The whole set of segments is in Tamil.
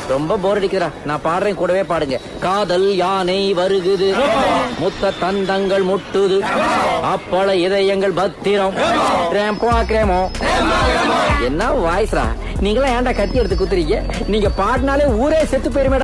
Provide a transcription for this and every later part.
ரொம்ப போர் அடிக்குதுடா நான் பாடுறேன் கூடவே பாடுங்க காதல் யானை வருகுது முத்த தந்தங்கள் முட்டுது அப்பள இதயங்கள் பத்திரம் கிரேம்போ கிரேமோ என்ன வாய்ஸ்ரா நீங்களாம் ஏன்டா கத்தி எடுத்து குத்துறீங்க நீங்க பாடினாலே ஊரே செத்து போயிருமேடா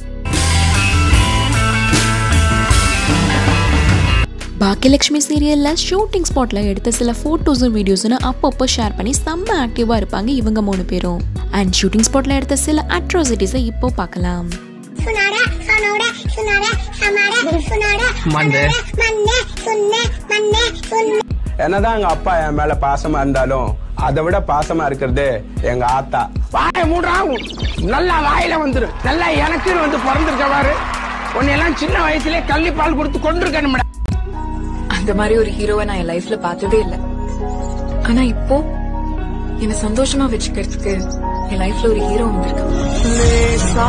பாக்கியலட்சுமி சீரியல்ல ஷூட்டிங் ஸ்பாட்ல எடுத்த சில போட்டோஸும் வீடியோஸும் அப்பப்போ ஷேர் பண்ணி செம்ம ஆக்டிவா இருப்பாங்க இவங்க மூணு பேரும் அண்ட் ஷூட்டிங் ஸ்பாட்ல எடுத்த சில அட்ராசிட்டிஸை இப்போ பார்க்கலாம் சுனாட சனோட சுனாட சமாட சுனாட மண்டே. மண்ணே சுண்ணே மண்ணே சுண்ணே என்னதான் எங்க அப்பா என் மேல பாசமா இருந்தாலும் அதை விட பாசமா இருக்கிறது எங்க ஆத்தா வாய மூடுறா நல்லா வாயில வந்துரு நல்லா எனக்குன்னு வந்து பிறந்திருக்க பாரு உன்னையெல்லாம் சின்ன வயசுலயே கள்ளி பால் கொடுத்து கொண்டிருக்கணும் அந்த மாதிரி ஒரு ஹீரோவை நான் என் லைஃப்ல பார்த்ததே இல்ல ஆனா இப்போ என்ன சந்தோஷமா வச்சுக்கிறதுக்கு என் லைஃப்ல ஒரு ஹீரோ வந்திருக்கு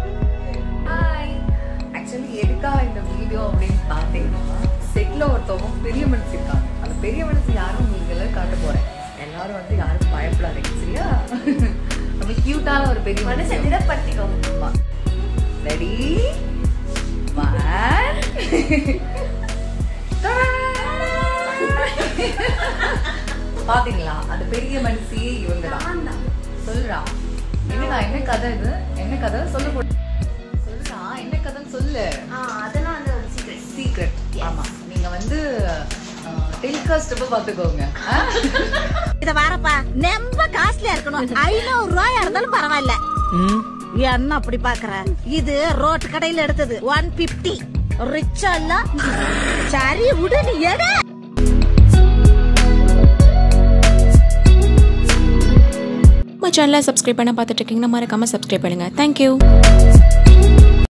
ஆக்சுவலி எதுக்காக இந்த வீடியோ அப்படின்னு பார்த்தீங்கன்னா செட்ல ஒருத்தவங்க பெரிய மனசு இருக்காங்க அந்த பெரிய மனசு யாரும் உங்களுக்கு எல்லாம் காட்ட போறேன் எல்லாரும் வந்து யாரும் பயப்படாதீங்க சரியா ரொம்ப கியூட்டான ஒரு பெரிய மனசை திடப்படுத்திக்கோங்க ரெடி பாத்தீங்களா அந்த பெரிய மனசியே இவங்க தான் சொல்றா என்னடா என்ன கதை இது என்ன கதை சொல்ல போட சொல்றா என்ன கதைன்னு சொல்லு அதெல்லாம் வந்து ஒரு சீக்ரெட் சீக்ரெட் ஆமா நீங்க வந்து டெலிகாஸ்ட் அப்ப பாத்துக்கோங்க ஆ? இத வரப்பா ரொம்ப காஸ்ட்லியா இருக்கணும் ஐநூறு ரூபாயா இருந்தாலும் பரவாயில்ல என்ன அப்படி பாக்குற இது ரோட்டு கடையில எடுத்தது ஒன் பிப்டி ரிச்சா இல்ல சரி விடு நீ எடு நம்ம சேனலை சப்ஸ்கிரைப் பண்ண பார்த்துட்டு இருக்கீங்கன்னா மறக்காம சப்ஸ்கிரைப் பண்ணுங்க தேங்க்யூ